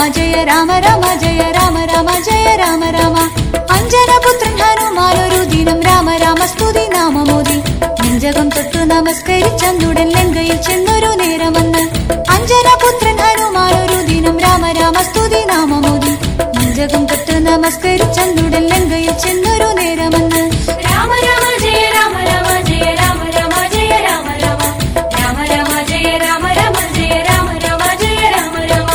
ജയ രാമ രാമ ജയ രാമ രാമ ജയ രാമ രാമ അഞ്ജനപുത്രൻ ഹനുമാനൊരു ദിനം രാമ രാമ സ്തുതി നാമമോദി നെഞ്ചകം തൊട്ടു നമസ്കരിച്ചന്നുടൻ ലങ്കയിൽ ചെന്നൊരു നേരമെന്ന് അഞ്ജനപുത്രൻ ഹനുമാനൊരു ദിനം രാമ രാമ സ്തുതി നാമമോദി നെഞ്ചകം തൊട്ട് നമസ്കരിച്ചന്നുടൻ ലങ്കയിൽ ചെന്നൊരു നേരമെന്ന് രാമ രാമ ജയ രാമ രാമ ജയ രാമ രാമ ജയ രാമ രാമ രാമ രാമ ജയ രാമ രാമ ജയ രാമ രാമ ജയ രാമ രാമ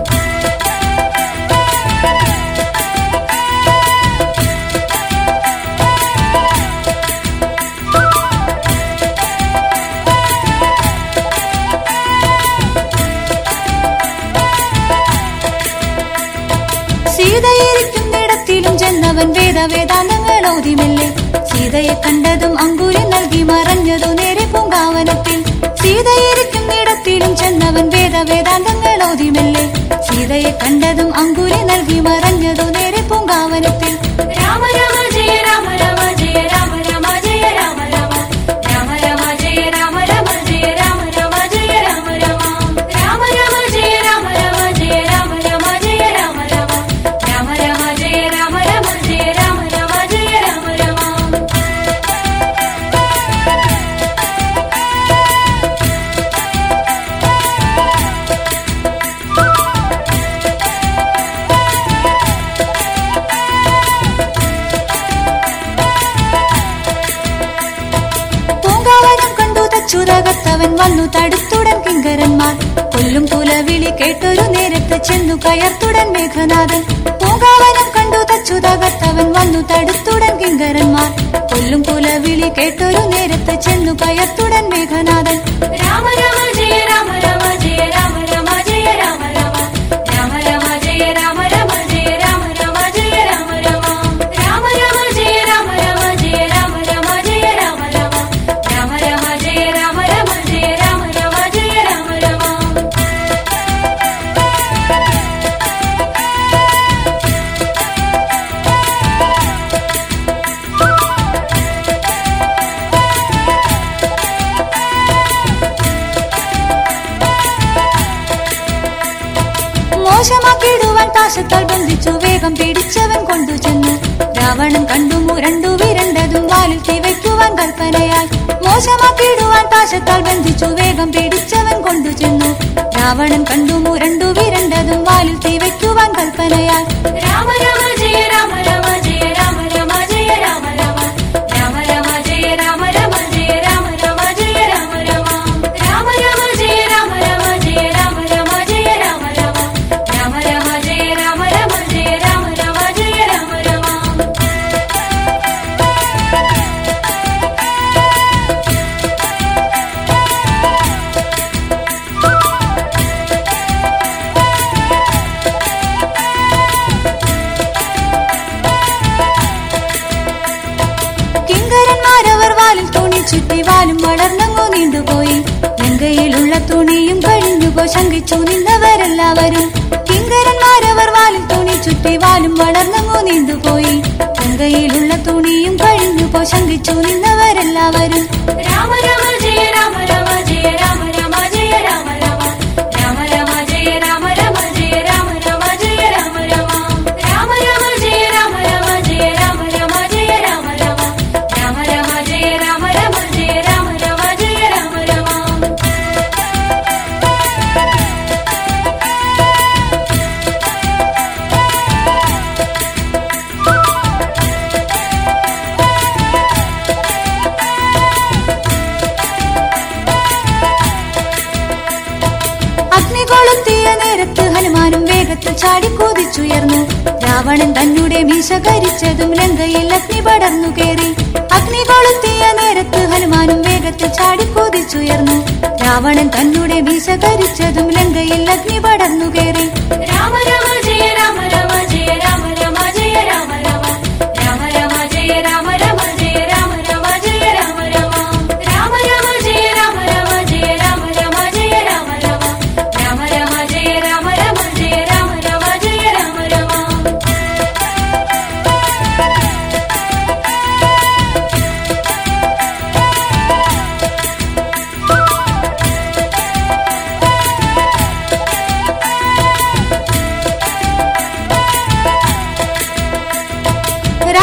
സീതയിരിക്കുന്നിടത്തിലും ചെന്നവൻ വേദവേദാന്തങ്ങൾ ഓതിമെല്ലെ സീതയെ കണ്ടതും അങ്കുരി നൽകി മറഞ്ഞതു നേരെ പൂങ്കാവനത്തിൽ സീതയിരിക്കുന്നിടത്തിലും ചെന്നവൻ വേദവേദാന്തങ്ങൾ ഓതിമെല്ലെ സീതയെ കണ്ടതും അങ്കുരി നൽകി മറഞ്ഞതു നേരെ പൂങ്കാവനത്തിൽ രാമ രാമ ജയ രാമ രാമ ജയ രാമ രാമ ജയ രാമ രാമ രാമ രാമ ജയ രാമ രാമ ജയ രാമ രാമ ജയ രാമ രാമ രാമ രാമ ജയ രാമ രാമ ജയ രാമ രാമ ജയ രാമ രാമ രാമ രാമ ജയ രാമ രാമ ജയ രാമ രാമ ജയ രാമ രാമ പൂങ്കാവനം കണ്ടു തച്ചുതകത്തവൻ വന്നു തടുത്തുടൻ കിങ്കരന്മാർ കൊല്ലും കുലവിളി കേട്ടൊരു നേരത്ത് ചെന്നു കയർത്തുടൻ മേഘനാഥൻ പൂങ്കാവനം കണ്ടു തച്ചുതകത്തവൻ വന്നു തടുത്തുടൻ കിങ്കരന്മാർ കൊല്ലും കുലവിളി കേട്ടൊരു നേരത്ത് ചെന്നു കയർത്തുടൻ മേഘനാഥൻ രാമ രാമ ജയ രാമ രാമ ജയ രാമ രാമ ജയ രാമ രാമ രാമ രാമ ജയ രാമ രാമ ജയ രാമ രാമ ജയ രാമ രാമ രാമ രാമ ജയ രാമ രാമ ജയ രാമ രാമ ജയ രാമ രാമ രാമ രാമ ജയ രാമ രാമ ജയ രാമ രാമ ജയ രാമ രാമ മോശമാക്കിയിടുവാൻ പാശത്താൽ ബന്ധിച്ചു വേഗം പിടിച്ചവൻ കൊണ്ടുചെന്നു രാവണൻ കണ്ടു മുരണ്ടു വിരണ്ടതും വാലിൽ തീ വയ്ക്കുവാൻ കൽപ്പനയാൽ മോശമാക്കിയിടുവാൻ പാശത്താൽ ബന്ധിച്ചു വേഗം പിടിച്ചവൻ കൊണ്ടുചെന്നു രാവണൻ കണ്ടു മുരണ്ടു വിരണ്ടതും വാലിൽ തീ വയ്ക്കുവാൻ കൽപ്പനയാൽ രാമ രാമ ജയ രാമ രാമ ജയ രാമ രാമ ജയ രാമ രാമ രാമ രാമ ജയ രാമ രാമ ജയ രാമ രാമ ജയ രാമ രാമ രാമ രാമ ജയ രാമ രാമ ജയ രാമ രാമ ജയ രാമ രാമ രാമ രാമ ജയ രാമ രാമ ജയ രാമ രാമ ജയ രാമ രാമ കിങ്കരന്മാരവർ വാലിൽ തുണി ചുറ്റി വാലും വളർന്നങ്ങോ നീണ്ടുപോയി ലങ്കയിലുള്ള തുണിയും കഴിഞ്ഞുപോ ശങ്കിച്ചു നിന്നവരെല്ലാവരും കിങ്കരന്മാരവർ വാലിൽ തുണി ചുറ്റി വാലും വളർന്നങ്ങോ നീണ്ടുപോയി ലങ്കയിലുള്ള തുണിയും കഴിഞ്ഞുപോ ശങ്കിച്ചു നിന്നവരെല്ലാവരും രാമ രാമ ജയ രാമ രാമ ജയ രാമ രാമ ജയ രാമ രാമ രാമ രാമ ജയ രാമ രാമ ജയ രാമ രാമ ജയ രാമ രാമ രാമ രാമ ജയ രാമ രാമ ജയ രാമ രാമ ജയ രാമ രാമ രാമ രാമ ജയ രാമ രാമ ജയ രാമ രാമ ജയ രാമ രാമ അഗ്നി കൊളുത്തിയ നേരത്ത് ഹനുമാനും വേഗത്തിൽ ചാടിക്കൂതിച്ചുയർന്നു രാവണൻ തന്നെ മീശ കരിച്ചതും ലങ്കയിൽ അഗ്നി പടർന്നു കയറി അഗ്നി കൊളുത്തിയ നേരത്ത് ഹനുമാനും വേഗത്തിൽ ചാടിക്കൂതിച്ചുയർന്നു രാവണൻ തന്നെ മീശ കരിച്ചതും ലങ്കയിൽ അഗ്നി പടർന്നു കയറി രാമ രാമ ജയ രാമ രാമ ജയ രാമ രാമ ജയ രാമ രാമ രാമ രാമ ജയ രാമ രാമ ജയ രാമ രാമ ജയ രാമ രാമ രാമ രാമ ജയ രാമ രാമ ജയ രാമ രാമ ജയ രാമ രാമ രാമ രാമ ജയ രാമ രാമ ജയ രാമ രാമ ജയ രാമ രാമ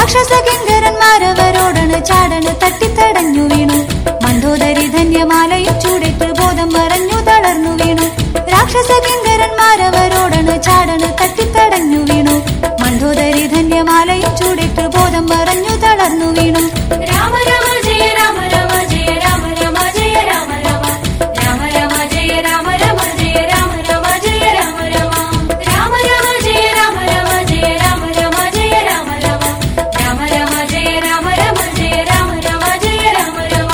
രാക്ഷസ കിങ്കരന്മാരവരോടണ് ചാടണ് തട്ടിത്തടഞ്ഞു വീണു മണ്ടോദരി ധന്യമാലയും ചൂടേറ്റ് ബോധം മറഞ്ഞു തളർന്നു വീണു രാക്ഷസ കിങ്കരന്മാരവരോടണ് ചാടണ് തട്ടിത്തടഞ്ഞു വീണു മണ്ടോദരി ധന്യമാലയും ചൂടേറ്റ് ബോധം മറഞ്ഞു തളർന്നു വീണു രാമ രാമ ജയ രാമ രാമ ജയ രാമ രാമ ജയ രാമ രാമ രാമ രാമ ജയ രാമ രാമ ജയ രാമ രാമ ജയ രാമ രാമ രാമ രാമ ജയ രാമ രാമ ജയ രാമ രാമ ജയ രാമ രാമ രാമ രാമ ജയ രാമ രാമ ജയ രാമ രാമ ജയ രാമ രാമ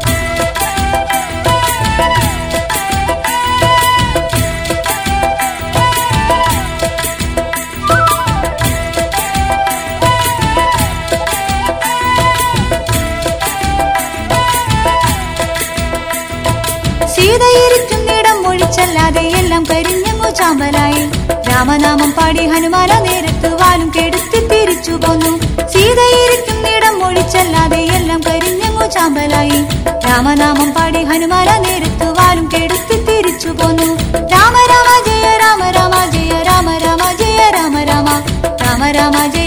സീതയിരിക്കുന്നിടം ഒഴിച്ചല്ലാതെ എല്ലാം കരിഞ്ഞങ്ങു ചാമ്പലായി രാമനാമം പാടി ഹനുമാല നേരത്ത് വാലും കെടുത്തി തിരിച്ചു പോന്നു സീതയിരിക്കുന്നിടം ഒഴിച്ചല്ലാതെ എല്ലാം കരിഞ്ഞങ്ങു ചാമ്പലായി രാമനാമം പാടി ഹനുമാല നേരത്ത് വാലും കെടുത്തി തിരിച്ചു പോന്നു രാമ രാമ ജയ രാമ രാമ ജയ രാമ രാമ ജയ രാമ രാമ രാമ രാമ ജയ